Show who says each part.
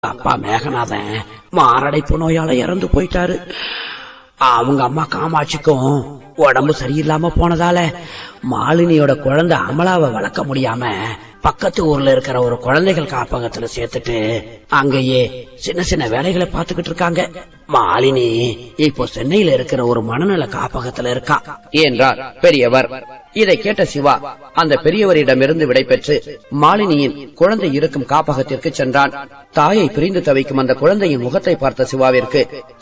Speaker 1: அப்பா மேகநாதன் மாரடைப்பு நோயால இறந்து போயிட்டாரு அவங்க அம்மா காமாட்சிக்கும் உடம்பு சரியில்லாம போனதால மாலினியோட குழந்தை அமலாவை வளர்க்க முடியாம பக்கத்து ஊர்ல இருக்கிற ஒரு குழந்தைகள் காப்பகத்துல சேர்த்துட்டு அங்கேயே சின்ன சின்ன வேலைகளை பார்த்துக்கிட்டு இருக்காங்க மாலினி இப்போ சென்னையில இருக்கிற ஒரு மனநல காப்பகத்துல இருக்கா
Speaker 2: என்றார் பெரியவர் இதை கேட்ட சிவா அந்த பெரியவரிடமிருந்து விடைபெற்று மாலினியின் குழந்தை இருக்கும் காப்பகத்திற்கு சென்றான் தாயை பிரிந்து தவிக்கும் அந்த குழந்தையின் முகத்தை பார்த்த சிவாவிற்கு